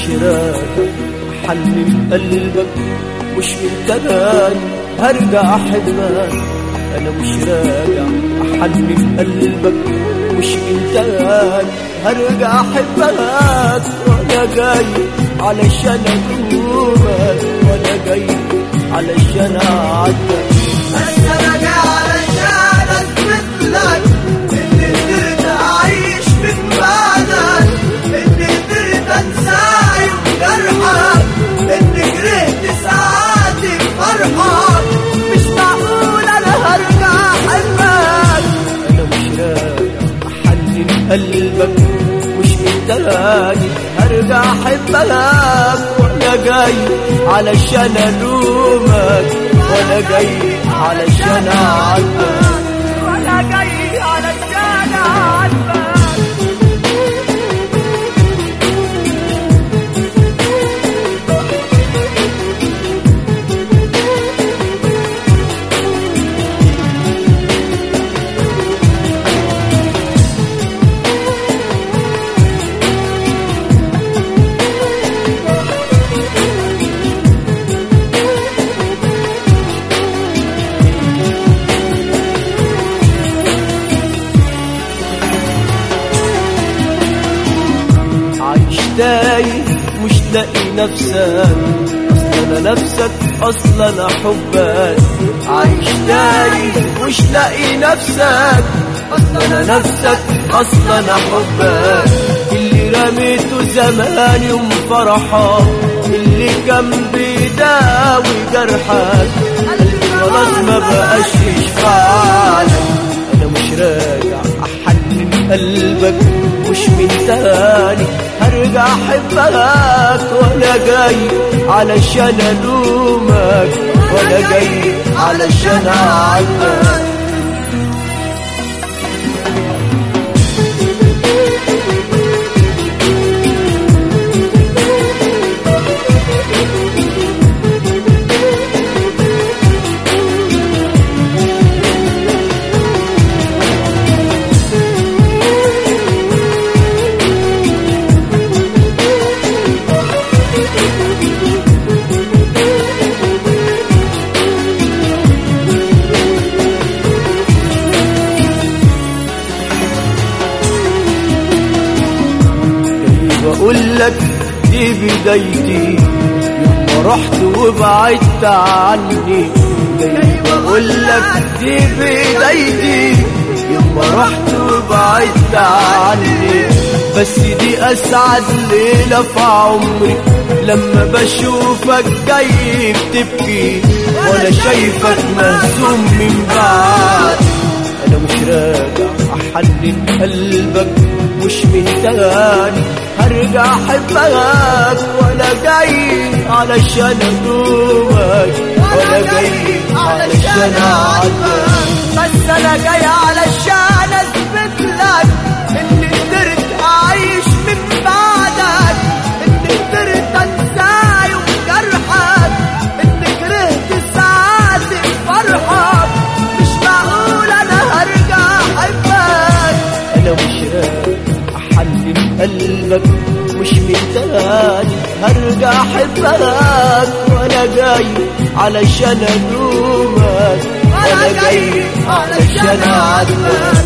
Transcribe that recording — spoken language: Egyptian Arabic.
راجع احلم قلبك مش من تاني هرجع احبك انا مش راجع احلم قلبك مش من تاني هرجع احبك وانا جاي علشان ادومك وانا جاي علشان اعدك بس انا جاي علشان اثبت لك اني قدرت اعيش من بعدك اني قدرت انسى يوم جرحك اني كرهت ساعاتي بفرحك مش معقول انا هرجع احبك انا مش راجع احنن قلبك مش من تاني هرجع احبك وانا جاي علشان الومك وانا جاي علشان اعدك وانا جاي علشان اعاتبك عايش تايه مش لاقي نفسك اصلا نفسك اصلا حبك عايش تايه مش لاقي نفسك اصلا نفسك اصلا حبك اللي رميته زمان يوم فرحك اللي كان بيداوي جرحك قلبي خلاص ما بقاش يشفعلك انا مش راجع احنن قلبك مش من تاني هرجع احبك وانا جاي علشان الومك وانا جاي علشان اعدك بقول لك دي بدايتي يوم ما رحت وبعدت عني جاي بقول لك دي بدايتي يوم ما رحت وبعدت عني بس دي اسعد ليله في عمري لما بشوفك جاي بتبكي وانا شايفك مهزوم من بعد انا مش راجع احنن قلبك مش من تاني هرجع احبك وانا جاي علشان ادومك وانا جاي علشان اعدك بس انا جاي علشان اثبت لك اني قدرت اعيش من بعدك اني قدرت انسى يوم جرحك اني كرهت ساعاتي بفرحك مش معقول انا هرجع احبك انا مش راجع احنن قلبك مش من تاني هرجع احبك وانا جاي علشان ادومك وانا جاي علشان اعدك